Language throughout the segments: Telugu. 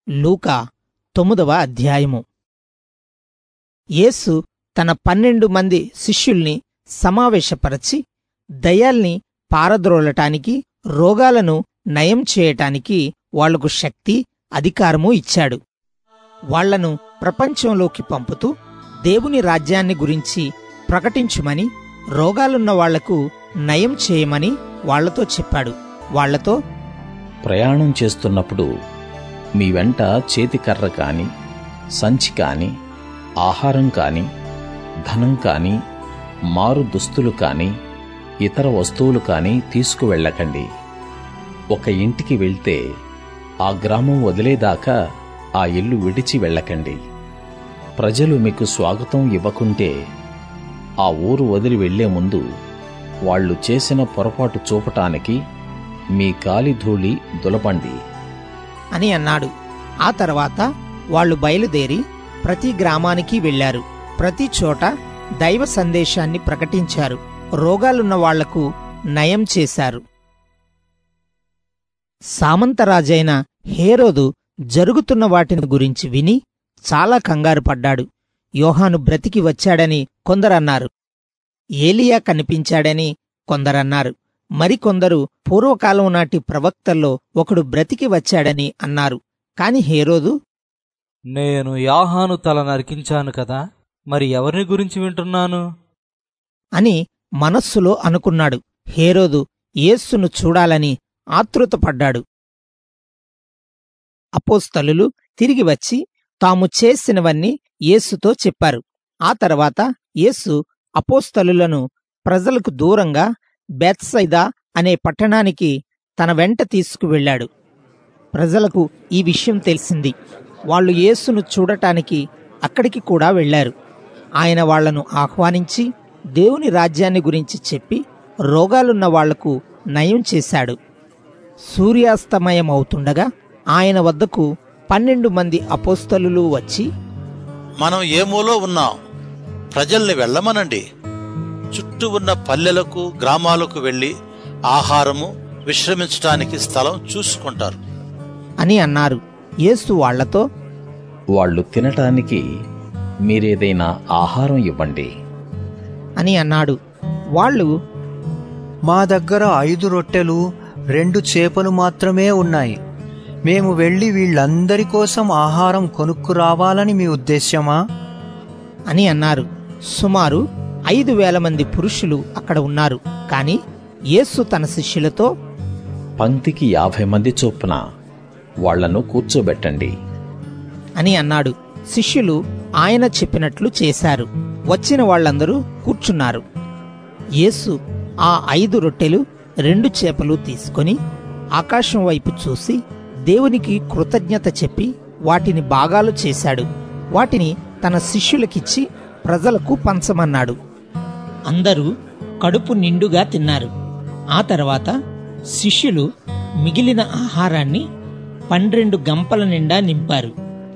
లూకా తొమ్మిదవ అధ్యాయము యేసు తన పన్నెండు మంది శిష్యుల్ని సమావేశపరచి దయ్యాల్ని పారద్రోలటానికి రోగాలను నయం చేయటానికి వాళ్లకు శక్తి అధికారము ఇచ్చాడు వాళ్లను ప్రపంచంలోకి పంపుతూ దేవుని రాజ్యాన్ని గురించి ప్రకటించుమని రోగాలున్న వాళ్లకు నయం చేయమని వాళ్లతో చెప్పాడు వాళ్లతో ప్రయాణం చేస్తున్నప్పుడు మీ వెంట చేతికర్ర కాని సంచి కాని ఆహారం కాని ధనం కాని మారు దుస్తులు కాని ఇతర వస్తువులు కాని తీసుకువెళ్ళకండి ఒక ఇంటికి వెళ్తే ఆ గ్రామం వదిలేదాకా ఆ ఇల్లు విడిచి వెళ్ళకండి ప్రజలు మీకు స్వాగతం ఇవ్వకుంటే ఆ ఊరు వదిలి వెళ్లే ముందు వాళ్ళు చేసిన పొరపాటు చూపటానికి మీ కాలి ధూళి దులపండి అని అన్నాడు ఆ తర్వాత వాళ్ళు బయలుదేరి ప్రతి గ్రామానికి వెళ్లారు ప్రతి చోట దైవ సందేశాన్ని ప్రకటించారు రోగాలున్న వాళ్లకు నయం చేశారు సామంతరాజైన హేరోదు జరుగుతున్న వాటిని గురించి విని చాలా కంగారు పడ్డాడు యోహాను బ్రతికి వచ్చాడని కొందరన్నారు ఏలియా కనిపించాడని కొందరన్నారు మరికొందరు పూర్వకాలం నాటి ప్రవక్తల్లో ఒకడు బ్రతికి వచ్చాడని అన్నారు కాని హేరోదు నేను యాహాను తల నరికించాను కదా మరి ఎవరిని గురించి వింటున్నాను అని మనస్సులో అనుకున్నాడు హేరోదు యేస్సును చూడాలని ఆతృతపడ్డాడు అపోస్తలులు తిరిగి వచ్చి తాము చేసినవన్నీ యేసుతో చెప్పారు ఆ తర్వాత యేసు అపోస్తలులను ప్రజలకు దూరంగా బెత్సైదా అనే పట్టణానికి తన వెంట తీసుకువెళ్ళాడు ప్రజలకు ఈ విషయం తెలిసింది వాళ్ళు యేసును చూడటానికి అక్కడికి కూడా వెళ్లారు ఆయన వాళ్లను ఆహ్వానించి దేవుని రాజ్యాన్ని గురించి చెప్పి రోగాలున్న వాళ్లకు నయం చేశాడు సూర్యాస్తమయమవుతుండగా ఆయన వద్దకు పన్నెండు మంది అపోస్తలులు వచ్చి మనం ఏమూలో ఉన్నాం ప్రజల్ని వెళ్ళమనండి చుట్టూ ఉన్న పల్లెలకు గ్రామాలకు వెళ్ళి ఆహారము విశ్రమించటానికి స్థలం చూసుకుంటారు అని అన్నారు యేసు వాళ్లతో వాళ్ళు తినటానికి మీరేదైనా ఆహారం ఇవ్వండి అని అన్నాడు వాళ్ళు మా దగ్గర ఐదు రొట్టెలు రెండు చేపలు మాత్రమే ఉన్నాయి మేము వెళ్ళి వీళ్ళందరి కోసం ఆహారం కొనుక్కురావాలని మీ ఉద్దేశ్యమా అని అన్నారు సుమారు ఐదు వేల మంది పురుషులు అక్కడ ఉన్నారు కాని యేసు తన శిష్యులతో పంక్తికి యాభై మంది చొప్పున వాళ్లను కూర్చోబెట్టండి అని అన్నాడు శిష్యులు ఆయన చెప్పినట్లు చేశారు వచ్చిన వాళ్ళందరూ కూర్చున్నారు యేసు ఆ ఐదు రొట్టెలు రెండు చేపలు తీసుకొని ఆకాశం వైపు చూసి దేవునికి కృతజ్ఞత చెప్పి వాటిని భాగాలు చేశాడు వాటిని తన శిష్యులకిచ్చి ప్రజలకు పంచమన్నాడు అందరూ కడుపు నిండుగా తిన్నారు ఆ తర్వాత శిష్యులు మిగిలిన ఆహారాన్ని పన్నెండు గంపల నిండా నింపారు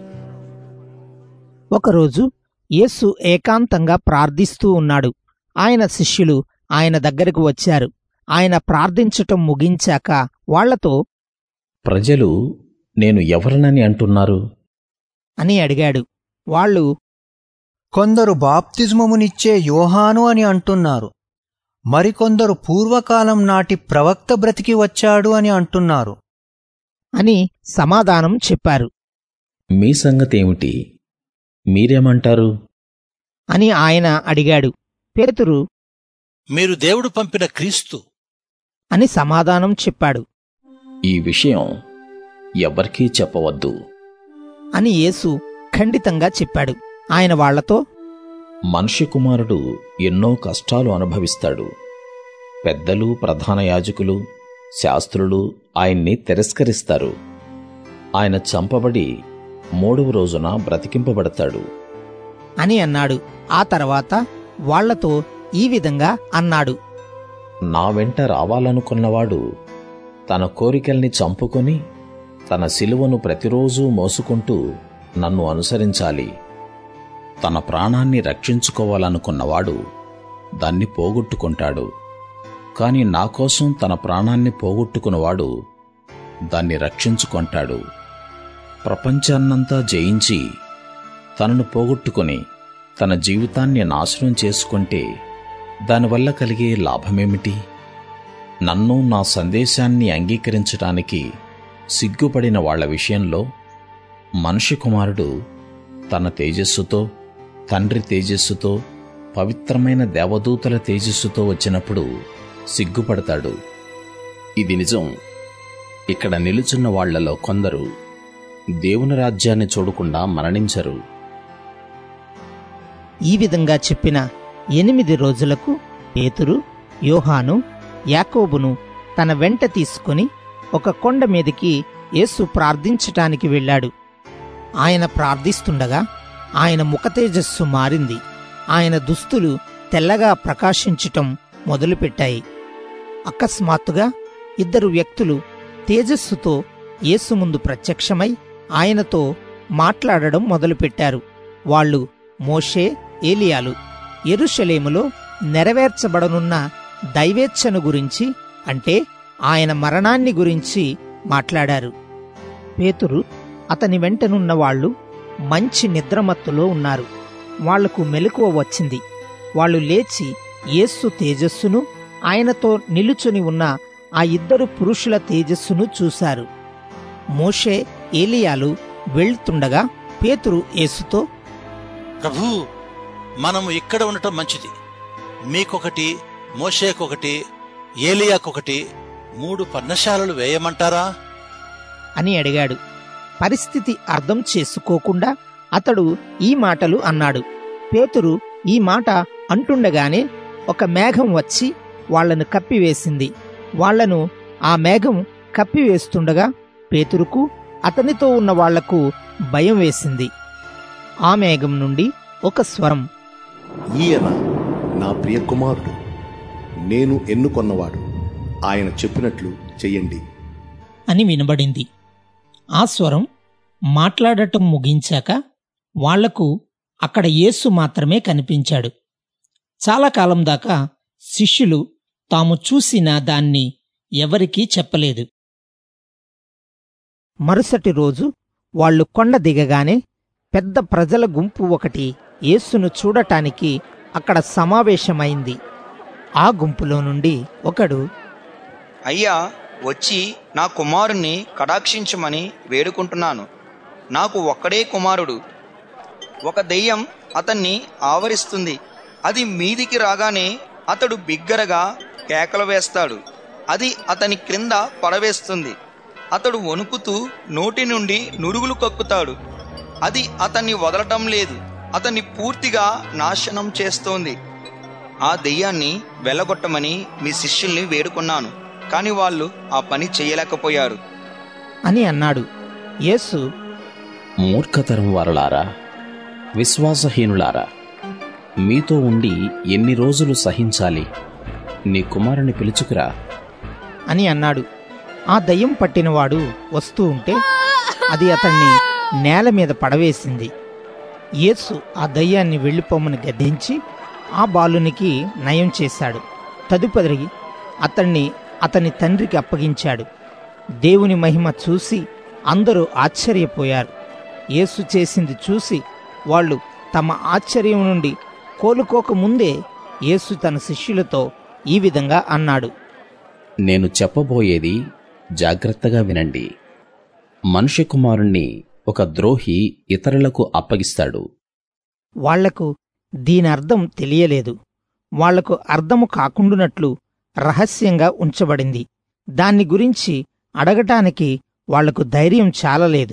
ఒకరోజు యేసు ఏకాంతంగా ప్రార్థిస్తూ ఉన్నాడు ఆయన శిష్యులు ఆయన దగ్గరకు వచ్చారు ఆయన ప్రార్థించటం ముగించాక వాళ్లతో ప్రజలు నేను ఎవరినని అంటున్నారు అని అడిగాడు వాళ్ళు కొందరు బాప్తిజమమునిచ్చే యోహాను అని అంటున్నారు మరికొందరు పూర్వకాలం నాటి ప్రవక్త బ్రతికి వచ్చాడు అని అంటున్నారు అని సమాధానం చెప్పారు మీ సంగతేమిటి మీరేమంటారు అని ఆయన అడిగాడు పేతురు మీరు దేవుడు పంపిన క్రీస్తు అని సమాధానం చెప్పాడు ఈ విషయం ఎవ్వరికీ చెప్పవద్దు అని యేసు ఖండితంగా చెప్పాడు ఆయన వాళ్లతో మనుష్య కుమారుడు ఎన్నో కష్టాలు అనుభవిస్తాడు పెద్దలు ప్రధాన యాజకులు శాస్త్రులు ఆయన్ని తిరస్కరిస్తారు ఆయన చంపబడి మూడవ రోజున బ్రతికింపబడతాడు అని అన్నాడు ఆ తర్వాత వాళ్లతో ఈ విధంగా అన్నాడు నా వెంట రావాలనుకున్నవాడు తన కోరికల్ని చంపుకొని తన శిలువను ప్రతిరోజూ మోసుకుంటూ నన్ను అనుసరించాలి తన ప్రాణాన్ని రక్షించుకోవాలనుకున్నవాడు దాన్ని పోగొట్టుకుంటాడు కాని నా కోసం తన ప్రాణాన్ని పోగొట్టుకున్నవాడు దాన్ని రక్షించుకొంటాడు ప్రపంచాన్నంతా జయించి తనను పోగొట్టుకొని తన జీవితాన్ని నాశనం చేసుకుంటే దానివల్ల కలిగే లాభమేమిటి నన్ను నా సందేశాన్ని అంగీకరించటానికి సిగ్గుపడిన వాళ్ళ విషయంలో మనిషి కుమారుడు తన తేజస్సుతో తండ్రి తేజస్సుతో పవిత్రమైన దేవదూతల తేజస్సుతో వచ్చినప్పుడు సిగ్గుపడతాడు ఇది నిజం ఇక్కడ నిలుచున్న వాళ్ళలో కొందరు దేవుని రాజ్యాన్ని చూడకుండా మరణించరు ఈ విధంగా చెప్పిన ఎనిమిది రోజులకు పేతురు యోహాను యాకోబును తన వెంట తీసుకుని ఒక కొండ మీదికి యేసు ప్రార్థించటానికి వెళ్ళాడు ఆయన ప్రార్థిస్తుండగా ఆయన ముఖతేజస్సు మారింది ఆయన దుస్తులు తెల్లగా ప్రకాశించటం మొదలుపెట్టాయి అకస్మాత్తుగా ఇద్దరు వ్యక్తులు తేజస్సుతో యేసు ముందు ప్రత్యక్షమై ఆయనతో మాట్లాడడం మొదలుపెట్టారు వాళ్ళు మోషే ఏలియాలు ఎరుషలేములో నెరవేర్చబడనున్న దైవేచ్ఛను గురించి అంటే ఆయన మరణాన్ని గురించి మాట్లాడారు పేతురు అతని వెంటనున్న వాళ్ళు మంచి నిద్రమత్తులో ఉన్నారు వాళ్లకు మెలకువ వచ్చింది వాళ్ళు లేచి యేసు తేజస్సును ఆయనతో నిలుచుని ఉన్న ఆ ఇద్దరు పురుషుల తేజస్సును చూశారు మోషే ఏలియాలు వెళ్తుండగా పేతురు యేసుతో ప్రభూ మనము ఇక్కడ ఉండటం మంచిది మీకొకటి మోషేకొకటి ఏలియాకొకటి మూడు పర్ణశాలలు వేయమంటారా అని అడిగాడు పరిస్థితి అర్థం చేసుకోకుండా అతడు ఈ మాటలు అన్నాడు పేతురు ఈ మాట అంటుండగానే ఒక మేఘం వచ్చి వాళ్ళను కప్పివేసింది వాళ్లను ఆ మేఘం కప్పివేస్తుండగా పేతురుకు అతనితో ఉన్న వాళ్లకు భయం వేసింది ఆ మేఘం నుండి ఒక స్వరం ఈయన నా ప్రియ కుమారుడు నేను ఎన్నుకొన్నవాడు ఆయన చెప్పినట్లు చెయ్యండి అని వినబడింది ఆ స్వరం మాట్లాడటం ముగించాక వాళ్లకు అక్కడ యేసు మాత్రమే కనిపించాడు చాలా కాలం దాకా శిష్యులు తాము చూసిన దాన్ని ఎవరికీ చెప్పలేదు మరుసటి రోజు వాళ్ళు కొండ దిగగానే పెద్ద ప్రజల గుంపు ఒకటి యేసును చూడటానికి అక్కడ సమావేశమైంది ఆ గుంపులో నుండి ఒకడు అయ్యా వచ్చి నా కుమారుణ్ణి కటాక్షించమని వేడుకుంటున్నాను నాకు ఒక్కడే కుమారుడు ఒక దెయ్యం అతన్ని ఆవరిస్తుంది అది మీదికి రాగానే అతడు బిగ్గరగా కేకలు వేస్తాడు అది అతని క్రింద పడవేస్తుంది అతడు వణుకుతూ నోటి నుండి నురుగులు కక్కుతాడు అది అతన్ని వదలటం లేదు అతన్ని పూర్తిగా నాశనం చేస్తోంది ఆ దెయ్యాన్ని వెళ్ళగొట్టమని మీ శిష్యుల్ని వేడుకున్నాను కాని వాళ్ళు ఆ పని చేయలేకపోయారు అని అన్నాడు యేసు మూర్ఖతరం వారలారా విశ్వాసహీనులారా మీతో ఉండి ఎన్ని రోజులు సహించాలి నీ కుమారుని పిలుచుకురా అని అన్నాడు ఆ దయ్యం పట్టినవాడు వస్తూ ఉంటే అది అతన్ని నేల మీద పడవేసింది యేసు ఆ దయ్యాన్ని వెళ్ళిపోమని గద్దించి ఆ బాలునికి నయం చేశాడు తదుపరి అతన్ని అతని తండ్రికి అప్పగించాడు దేవుని మహిమ చూసి అందరూ ఆశ్చర్యపోయారు యేసు చేసింది చూసి వాళ్ళు తమ ఆశ్చర్యం నుండి కోలుకోక ముందే యేసు తన శిష్యులతో ఈ విధంగా అన్నాడు నేను చెప్పబోయేది జాగ్రత్తగా వినండి మనుష్య కుమారుణ్ణి ఒక ద్రోహి ఇతరులకు అప్పగిస్తాడు వాళ్లకు దీని అర్థం తెలియలేదు వాళ్లకు అర్థము కాకుండునట్లు రహస్యంగా ఉంచబడింది దాన్ని గురించి అడగటానికి వాళ్లకు ధైర్యం చాలలేదు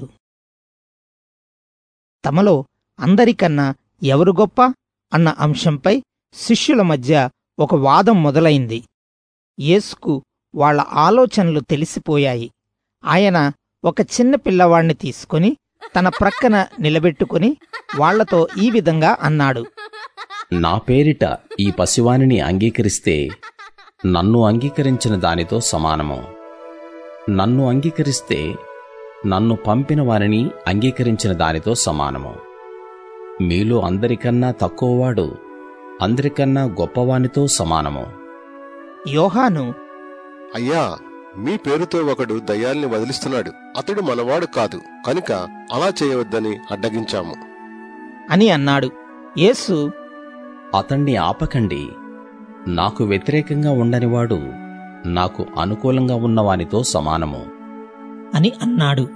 తమలో అందరికన్నా ఎవరు గొప్ప అన్న అంశంపై శిష్యుల మధ్య ఒక వాదం మొదలైంది యేసుకు వాళ్ళ ఆలోచనలు తెలిసిపోయాయి ఆయన ఒక చిన్న పిల్లవాణ్ణి తీసుకుని తన ప్రక్కన నిలబెట్టుకుని వాళ్లతో ఈ విధంగా అన్నాడు నా పేరిట ఈ పసివానిని అంగీకరిస్తే నన్ను అంగీకరించిన దానితో సమానము నన్ను అంగీకరిస్తే నన్ను పంపిన వారిని అంగీకరించిన దానితో సమానము మీలో అందరికన్నా తక్కువవాడు అందరికన్నా గొప్పవానితో సమానము యోహాను అయ్యా మీ పేరుతో ఒకడు దయ్యాల్ని వదిలిస్తున్నాడు అతడు మనవాడు కాదు కనుక అలా చేయవద్దని అడ్డగించాము అని అన్నాడు యేసు అతణ్ణి ఆపకండి నాకు వ్యతిరేకంగా ఉండనివాడు నాకు అనుకూలంగా ఉన్నవానితో సమానము అని అన్నాడు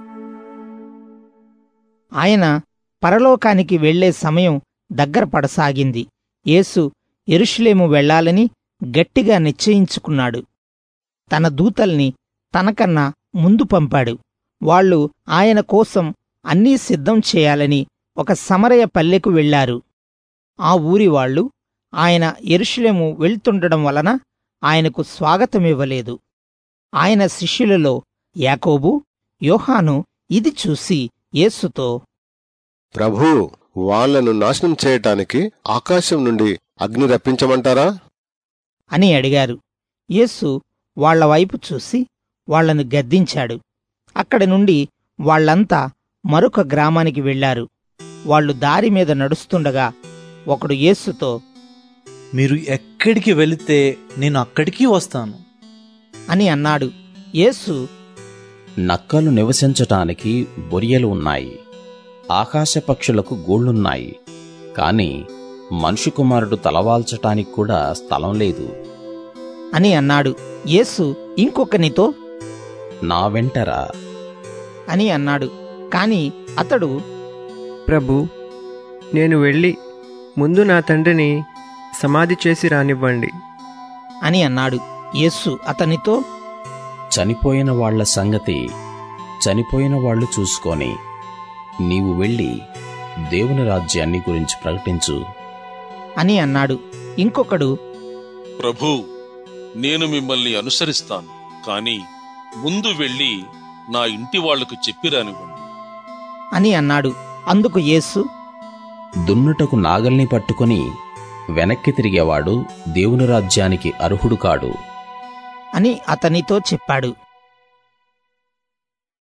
ఆయన పరలోకానికి వెళ్ళే సమయం దగ్గర పడసాగింది యేసు ఎరుషులేము వెళ్ళాలని గట్టిగా నిశ్చయించుకున్నాడు తన దూతల్ని తనకన్నా ముందు పంపాడు వాళ్ళు ఆయన కోసం అన్నీ సిద్ధం చేయాలని ఒక సమరయ పల్లెకు వెళ్లారు ఆ ఊరి వాళ్ళు ఆయన ఎరుషులేము వెళ్తుండడం వలన ఆయనకు స్వాగతమివ్వలేదు ఆయన శిష్యులలో యాకోబు యోహాను ఇది చూసి యేసుతో ప్రభూ వాళ్ళను నాశనం చేయటానికి ఆకాశం నుండి అగ్ని రప్పించమంటారా అని అడిగారు యేసు వాళ్ళ వైపు చూసి వాళ్ళను గద్దించాడు అక్కడి నుండి వాళ్ళంతా మరొక గ్రామానికి వెళ్లారు వాళ్ళు దారి మీద నడుస్తుండగా ఒకడు యేసుతో మీరు ఎక్కడికి వెళితే నేను అక్కడికి వస్తాను అని అన్నాడు యేసు నక్కలు నివసించటానికి బొరియలు ఉన్నాయి ఆకాశ పక్షులకు గూళ్ళున్నాయి కాని మనుషు కుమారుడు తలవాల్చటానికి కూడా స్థలం లేదు అని అన్నాడు యేసు ఇంకొకనితో నా వెంటరా అని అన్నాడు కాని అతడు ప్రభు నేను వెళ్ళి ముందు నా తండ్రిని సమాధి చేసి రానివ్వండి అని అన్నాడు యేసు అతనితో చనిపోయిన వాళ్ళ సంగతి చనిపోయిన వాళ్ళు చూసుకొని నీవు వెళ్ళి దేవుని రాజ్యాన్ని గురించి ప్రకటించు అని అన్నాడు ఇంకొకడు ప్రభూ నేను మిమ్మల్ని అనుసరిస్తాను కానీ ముందు వెళ్ళి నా ఇంటి వాళ్లకు చెప్పిరానివ్వండి అని అన్నాడు అందుకు యేసు దున్నుటకు నాగల్ని పట్టుకొని వెనక్కి తిరిగేవాడు దేవుని రాజ్యానికి అర్హుడు కాడు అని అతనితో చెప్పాడు